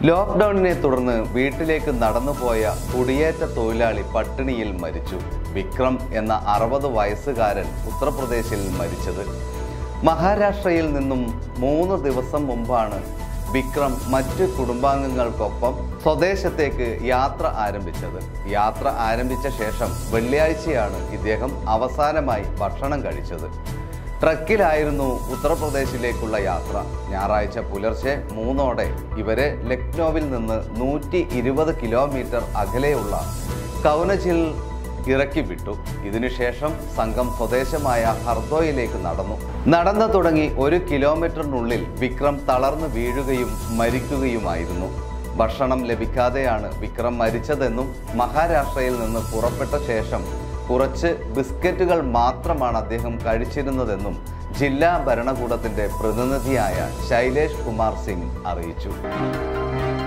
ലോക്ക്ഡൌണിനെ തുടർന്ന് വീട്ടിലേക്ക് നടന്നുപോയ കുടിയേറ്റ തൊഴിലാളി പട്ടിണിയിൽ മരിച്ചു വിക്രം എന്ന അറുപത് വയസ്സുകാരൻ ഉത്തർപ്രദേശിൽ മരിച്ചത് മഹാരാഷ്ട്രയിൽ നിന്നും മൂന്ന് ദിവസം മുമ്പാണ് വിക്രം മറ്റ് കുടുംബാംഗങ്ങൾക്കൊപ്പം സ്വദേശത്തേക്ക് യാത്ര ആരംഭിച്ചത് യാത്ര ആരംഭിച്ച ശേഷം വെള്ളിയാഴ്ചയാണ് ഇദ്ദേഹം അവസാനമായി ഭക്ഷണം കഴിച്ചത് ട്രക്കിലായിരുന്നു ഉത്തർപ്രദേശിലേക്കുള്ള യാത്ര ഞായറാഴ്ച പുലർച്ചെ മൂന്നോടെ ഇവരെ ലക്നൌവിൽ നിന്ന് നൂറ്റി ഇരുപത് കിലോമീറ്റർ അകലെയുള്ള കൗനജിൽ ഇറക്കി വിട്ടു ഇതിനുശേഷം സംഘം സ്വദേശമായ ഹർദോയിലേക്ക് നടന്നു നടന്നു തുടങ്ങി ഒരു കിലോമീറ്ററിനുള്ളിൽ വിക്രം തളർന്നു വീഴുകയും മരിക്കുകയുമായിരുന്നു ഭക്ഷണം ലഭിക്കാതെയാണ് വിക്രം മരിച്ചതെന്നും മഹാരാഷ്ട്രയിൽ നിന്ന് പുറപ്പെട്ട ശേഷം കുറച്ച് ബിസ്ക്കറ്റുകൾ മാത്രമാണ് അദ്ദേഹം കഴിച്ചിരുന്നതെന്നും ജില്ലാ ഭരണകൂടത്തിന്റെ പ്രതിനിധിയായ ശൈലേഷ് കുമാർ സിംഗ് അറിയിച്ചു